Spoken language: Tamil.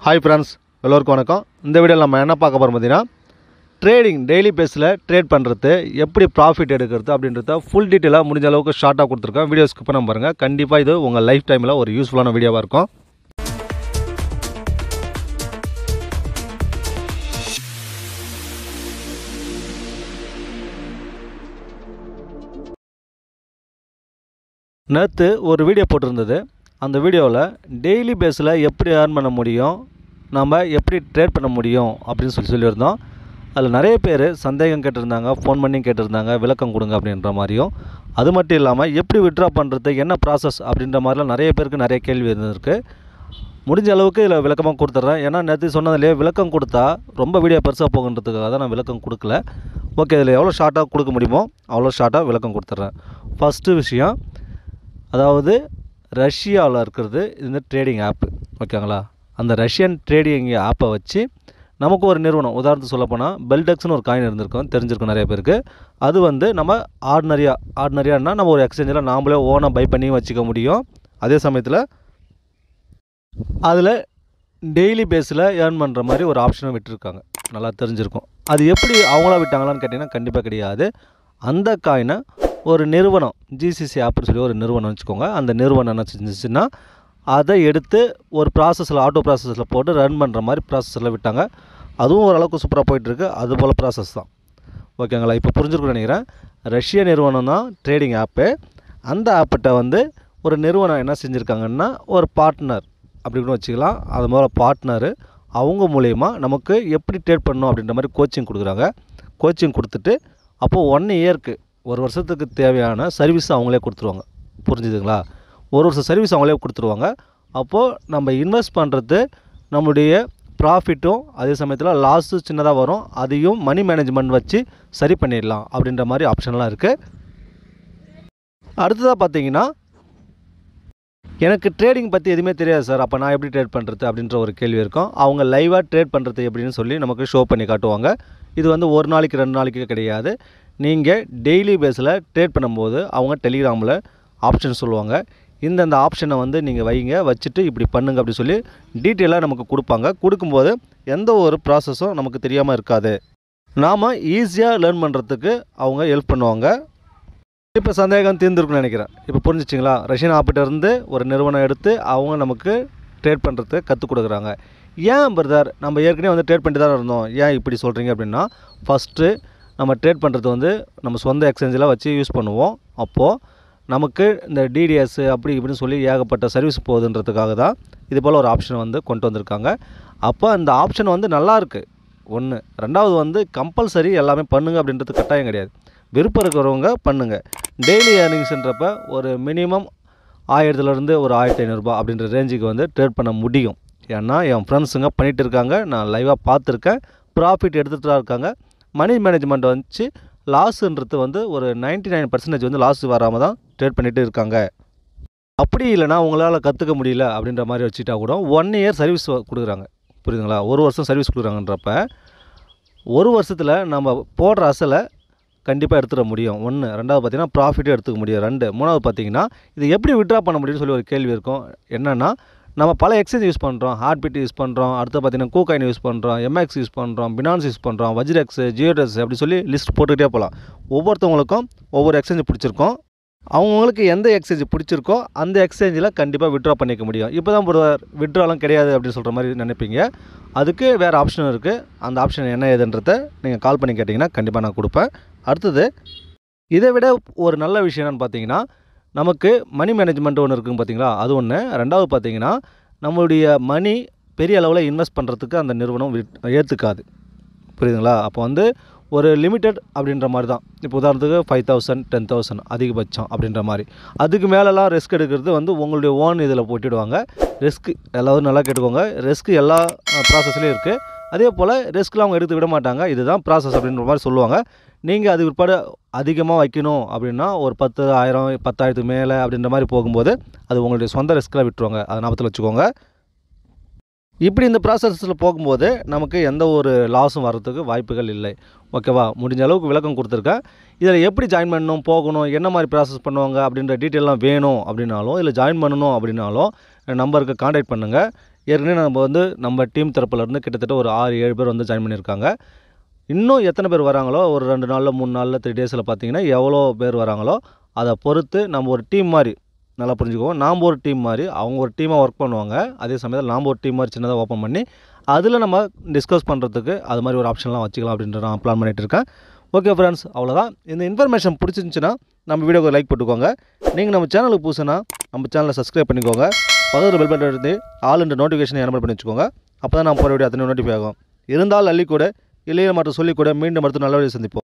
ஹாய் ஃப்ரெண்ட்ஸ் எல்லோருக்கும் வணக்கம் இந்த வீடியோவில் நம்ம என்ன பார்க்க போகிறோம் பார்த்தீங்கன்னா ட்ரேடிங் டெய்லி பேஸில் ட்ரேட் பண்ணுறது எப்படி ப்ராஃபிட் எடுக்கிறது அப்படின்றத ஃபுல் டீட்டெயிலாக முடிஞ்ச அளவுக்கு ஷார்ட்டாக கொடுத்துருக்கேன் வீடியோ ஸ்கிப் பண்ண பாருங்கள் கண்டிப்பாக இது உங்கள் லைஃப் டைமில் ஒரு யூஸ்ஃபுல்லான வீடியோவாக இருக்கும் நேற்று ஒரு வீடியோ போட்டிருந்தது அந்த வீடியோவில் டெய்லி பேஸில் எப்படி ஏர்ன் பண்ண முடியும் நம்ம எப்படி ட்ரேட் பண்ண முடியும் அப்படின்னு சொல்லி சொல்லியிருந்தோம் அதில் நிறைய பேர் சந்தேகம் கேட்டிருந்தாங்க ஃபோன் பண்ணி கேட்டிருந்தாங்க விளக்கம் கொடுங்க அப்படின்ற மாதிரியும் அது மட்டும் இல்லாமல் எப்படி விட்ரா பண்ணுறது என்ன ப்ராசஸ் அப்படின்ற மாதிரிலாம் நிறைய பேருக்கு நிறைய கேள்வி இருந்திருக்கு முடிஞ்ச அளவுக்கு இதில் விளக்கமாக கொடுத்துட்றேன் ஏன்னா நேற்று சொன்னதுலேயே விளக்கம் கொடுத்தா ரொம்ப வீடியோ பெருசாக போகுன்றதுக்காக தான் நான் விளக்கம் கொடுக்கல ஓகே இதில் எவ்வளோ ஷார்ட்டாக கொடுக்க முடியுமோ அவ்வளோ ஷார்ட்டாக விளக்கம் கொடுத்துட்றேன் ஃபஸ்ட்டு விஷயம் அதாவது ரஷ்யாவில் இருக்கிறது இந்த ட்ரேடிங் ஆப்பு ஓகேங்களா அந்த ரஷ்யன் ட்ரேடிங் ஆப்பை வச்சு நமக்கு ஒரு நிறுவனம் உதாரணத்துக்கு சொல்லப்போனால் பெல்டெக்ஸ்னு ஒரு காயின் இருந்திருக்கும் தெரிஞ்சிருக்கும் நிறைய பேருக்கு அது வந்து நம்ம ஆர்டினரியாக ஆர்டினரியானா நம்ம ஒரு எக்ஸ்சேஞ்சில் நாமளே ஓனாக பை பண்ணி வச்சுக்க முடியும் அதே சமயத்தில் அதில் டெய்லி பேஸில் ஏர்ன் பண்ணுற மாதிரி ஒரு ஆப்ஷனும் விட்டுருக்காங்க நல்லா தெரிஞ்சிருக்கும் அது எப்படி அவங்களா விட்டாங்களான்னு கேட்டிங்கன்னா கண்டிப்பாக கிடையாது அந்த காயினை ஒரு நிறுவனம் ஜிசிசி ஆப்னு சொல்லி ஒரு நிறுவனம் வச்சுக்கோங்க அந்த நிறுவனம் என்ன செஞ்சிச்சுன்னா அதை எடுத்து ஒரு ப்ராசஸில் ஆட்டோ ப்ராசஸில் போட்டு ரன் பண்ணுற மாதிரி ப்ராசஸில் விட்டாங்க அதுவும் ஓரளவுக்கு சூப்பராக போயிட்டுருக்கு அது போல் ப்ராசஸ் தான் ஓகேங்களா இப்போ புரிஞ்சிருக்குன்னு நினைக்கிறேன் ரஷ்ய நிறுவனம் தான் ட்ரேடிங் ஆப்பு அந்த ஆப்பிட்ட வந்து ஒரு நிறுவனம் என்ன செஞ்சுருக்காங்கன்னா ஒரு பார்ட்னர் அப்படி கூட வச்சுக்கலாம் அது போல் பார்ட்னரு அவங்க மூலயமா நமக்கு எப்படி ட்ரேட் பண்ணணும் அப்படின்ற மாதிரி கோச்சிங் கொடுக்குறாங்க கோச்சிங் கொடுத்துட்டு அப்போது ஒன் இயர்க்கு ஒரு வருஷத்துக்கு தேவையான சர்வீஸ் அவங்களே கொடுத்துருவாங்க புரிஞ்சுதுங்களா ஒரு வருஷம் சர்வீஸ் அவங்களே கொடுத்துருவாங்க அப்போது நம்ம இன்வெஸ்ட் பண்ணுறது நம்மளுடைய ப்ராஃபிட்டும் அதே சமயத்தில் லாஸு சின்னதாக வரும் அதையும் மணி மேனேஜ்மெண்ட் வச்சு சரி பண்ணிடலாம் அப்படின்ற மாதிரி ஆப்ஷன்லாம் இருக்குது அடுத்ததாக பார்த்தீங்கன்னா எனக்கு ட்ரேடிங் பற்றி எதுவுமே தெரியாது சார் அப்போ நான் எப்படி ட்ரேட் பண்ணுறது அப்படின்ற ஒரு கேள்வி இருக்கும் அவங்க லைவாக ட்ரேட் பண்ணுறது எப்படின்னு சொல்லி நமக்கு ஷோ பண்ணி காட்டுவாங்க இது வந்து ஒரு நாளைக்கு ரெண்டு நாளைக்கு கிடையாது நீங்கள் டெய்லி பேஸில் ட்ரேட் பண்ணும்போது அவங்க டெலிகிராமில் ஆப்ஷன் சொல்லுவாங்க இந்தந்த ஆப்ஷனை வந்து நீங்கள் வைங்க வச்சுட்டு இப்படி பண்ணுங்க அப்படி சொல்லி டீட்டெயிலாக நமக்கு கொடுப்பாங்க கொடுக்கும்போது எந்த ஒரு ப்ராசஸும் நமக்கு தெரியாமல் இருக்காது நாம் ஈஸியாக லேர்ன் பண்ணுறதுக்கு அவங்க ஹெல்ப் பண்ணுவாங்க இப்போ சந்தேகம் தீர்ந்துருக்குன்னு நினைக்கிறேன் இப்போ புரிஞ்சிச்சிங்களா ரஷ்யன் ஆப்பிட்ட இருந்து ஒரு நிறுவனம் எடுத்து அவங்க நமக்கு ட்ரேட் பண்ணுறதுக்கு கற்றுக் கொடுக்குறாங்க ஏன் பிரதர் நம்ம ஏற்கனவே வந்து ட்ரேட் பண்ணிட்டு தான் இருந்தோம் ஏன் இப்படி சொல்கிறீங்க அப்படின்னா ஃபஸ்ட்டு நம்ம ட்ரேட் பண்ணுறது வந்து நம்ம சொந்த எக்ஸ்சேஞ்சில் வச்சு யூஸ் பண்ணுவோம் அப்போது நமக்கு இந்த டிடிஎஸ் அப்படி இப்படின்னு சொல்லி ஏகப்பட்ட சர்வீஸ் போகுதுன்றதுக்காக தான் இது போல் ஒரு ஆப்ஷன் வந்து கொண்டு வந்திருக்காங்க அப்போ அந்த ஆப்ஷன் வந்து நல்லா இருக்குது ஒன்று ரெண்டாவது வந்து கம்பல்சரி எல்லாமே பண்ணுங்க அப்படின்றது கட்டாயம் கிடையாது விருப்பம் இருக்கிறவங்க பண்ணுங்கள் டெய்லி ஏர்னிங்ஸ்ன்றப்ப ஒரு மினிமம் ஆயிரத்துலேருந்து ஒரு ஆயிரத்தி ஐநூறுரூபா அப்படின்ற ரேஞ்சுக்கு வந்து ட்ரேட் பண்ண முடியும் ஏன்னா என் ஃப்ரெண்ட்ஸுங்க பண்ணிகிட்டு இருக்காங்க நான் லைவாக பார்த்துருக்கேன் ப்ராஃபிட் எடுத்துகிட்டு தான் இருக்காங்க மணி மேனேஜ்மெண்ட் வச்சு லாஸுன்றது வந்து ஒரு நைன்ட்டி நைன் பர்சன்டேஜ் வந்து லாஸ் வராமல் தான் ட்ரேட் பண்ணிகிட்டு இருக்காங்க அப்படி இல்லைனா உங்களால் கற்றுக்க முடியல அப்படின்ற மாதிரி வச்சுட்டா கூட ஒன் இயர் சர்வீஸ் கொடுக்குறாங்க புரியுதுங்களா ஒரு வருஷம் சர்வீஸ் கொடுக்குறாங்கன்றப்ப ஒரு வருஷத்தில் நம்ம போடுற அசலை கண்டிப்பாக எடுத்துட முடியும் ஒன்று ரெண்டாவது பார்த்தீங்கன்னா ப்ராஃபிட்டும் எடுத்துக்க முடியும் ரெண்டு மூணாவது பார்த்தீங்கன்னா இது எப்படி விட்ரா பண்ண முடியும்னு சொல்லி ஒரு கேள்வி இருக்கும் என்னென்னா நம்ம பல எக்ஸ்சேஞ்ச் யூஸ் பண்ணுறோம் ஹார்ட்பீட் யூஸ் பண்ணுறோம் அடுத்து பார்த்தீங்கன்னா கூகாயின் யூஸ் பண்ணுறோம் எம்எக்ஸ் யூஸ் பண்ணுறோம் பினான்ஸ் யூஸ் பண்ணுறோம் வஜ்ரெக்ஸ் ஜியோடெக்ஸ் அப்படி சொல்லி லிஸ்ட் போட்டுக்கிட்டே போகலாம் ஒவ்வொருத்தவங்களுக்கும் ஒவ்வொரு எக்ஸ்சேஞ்ச் பிடிச்சிருக்கும் அவங்களுக்கு எந்த எக்ஸ்சேஞ்ச் பிடிச்சிருக்கோ அந்த எக்ஸ்சேஞ்சில் கண்டிப்பாக விட்ரா பண்ணிக்க முடியும் இப்போ தான் ஒரு விட்ராலாம் கிடையாது அப்படின்னு சொல்கிற மாதிரி நினைப்பீங்க அதுக்கு வேறு ஆப்ஷன் இருக்குது அந்த ஆப்ஷன் என்ன ஏதுன்றதை நீங்கள் கால் பண்ணி கேட்டிங்கன்னா கண்டிப்பாக நான் கொடுப்பேன் அடுத்தது இதை விட ஒரு நல்ல விஷயம் என்னென்னு பார்த்தீங்கன்னா நமக்கு மணி மேனேஜ்மெண்ட் ஒன்று இருக்குங்க பார்த்தீங்களா அது ஒன்று ரெண்டாவது பார்த்தீங்கன்னா நம்மளுடைய மணி பெரிய அளவில் இன்வெஸ்ட் பண்ணுறதுக்கு அந்த நிறுவனம் ஏற்றுக்காது புரியுதுங்களா அப்போ வந்து ஒரு லிமிட்டட் அப்படின்ற மாதிரி தான் இப்போ உதாரணத்துக்கு ஃபைவ் தௌசண்ட் டென் தௌசண்ட் அதிகபட்சம் அப்படின்ற மாதிரி அதுக்கு மேலெலாம் ரிஸ்க் எடுக்கிறது வந்து உங்களுடைய ஓன் இதில் போட்டுடுவாங்க ரிஸ்க் எல்லாரும் நல்லா கேட்டுக்கோங்க ரிஸ்க் எல்லா ப்ராசஸ்லேயும் இருக்குது அதே போல் ரிஸ்க்லாம் அவங்க எடுத்து விட மாட்டாங்க இதுதான் ப்ராசஸ் அப்படின்ற மாதிரி சொல்லுவாங்க நீங்கள் அது பிற்பாடு அதிகமாக வைக்கணும் அப்படின்னா ஒரு பத்து ஆயிரம் பத்தாயிரத்துக்கு மேலே அப்படின்ற மாதிரி போகும்போது அது உங்களுடைய சொந்த ரிஸ்க்கில் விட்டுருவாங்க அதை ஞாபகத்தில் வச்சுக்கோங்க இப்படி இந்த ப்ராசஸில் போகும்போது நமக்கு எந்த ஒரு லாஸும் வர்றதுக்கு வாய்ப்புகள் இல்லை ஓகேவா முடிஞ்ச அளவுக்கு விளக்கம் கொடுத்துருக்கேன் இதில் எப்படி ஜாயின் பண்ணணும் போகணும் என்ன மாதிரி ப்ராசஸ் பண்ணுவாங்க அப்படின்ற டீட்டெயிலாம் வேணும் அப்படின்னாலும் இல்லை ஜாயின் பண்ணணும் அப்படின்னாலும் நம்பருக்கு காண்டாக்ட் பண்ணுங்கள் ஏற்கனவே நம்ம வந்து நம்ம டீம் தரப்புலேருந்து கிட்டத்தட்ட ஒரு ஆறு ஏழு பேர் வந்து ஜாயின் பண்ணியிருக்காங்க இன்னும் எத்தனை பேர் வராங்களோ ஒரு ரெண்டு நாளில் மூணு நாளில் த்ரீ டேஸில் பார்த்தீங்கன்னா எவ்வளோ பேர் வராங்களோ அதை பொறுத்து நம்ம ஒரு டீம் மாதிரி நல்லா புரிஞ்சுக்குவோம் நாம் ஒரு டீம் மாதிரி அவங்க ஒரு டீமாக ஒர்க் பண்ணுவாங்க அதே சமயத்தில் நாம் ஒரு டீம் மாதிரி சின்னதாக ஓப்பன் பண்ணி அதில் நம்ம டிஸ்கஸ் பண்ணுறதுக்கு அது மாதிரி ஒரு ஆப்ஷன்லாம் வச்சுக்கலாம் அப்படின்ற நான் பிளான் பண்ணிகிட்டு இருக்கேன் ஓகே ஃப்ரெண்ட்ஸ் அவ்வளோதான் இந்த இன்ஃபர்மேஷன் பிடிச்சிருந்துச்சுன்னா நம்ம வீடியோக்கு லைக் போட்டுக்கோங்க நீங்கள் நம்ம சேனலுக்கு புதுசுனா நம்ம சேனலை சப்ஸ்கிரைப் பண்ணிக்கோங்க பக்கத்தில் பெல் பட்டன் எடுத்து ஆல் இந்த நோட்டிஃபிகேஷன் எனபிள் பண்ணி வச்சுக்கோங்க அப்போ தான் நான் போகிற வீடியோ அத்தனை நோட்டிஃபை ஆகும் இருந்தால் அள்ளி கூட இல்லையே மட்டும் சொல்லி கூட மீண்டும் அடுத்து நல்ல வீடியோ சந்திப்போம்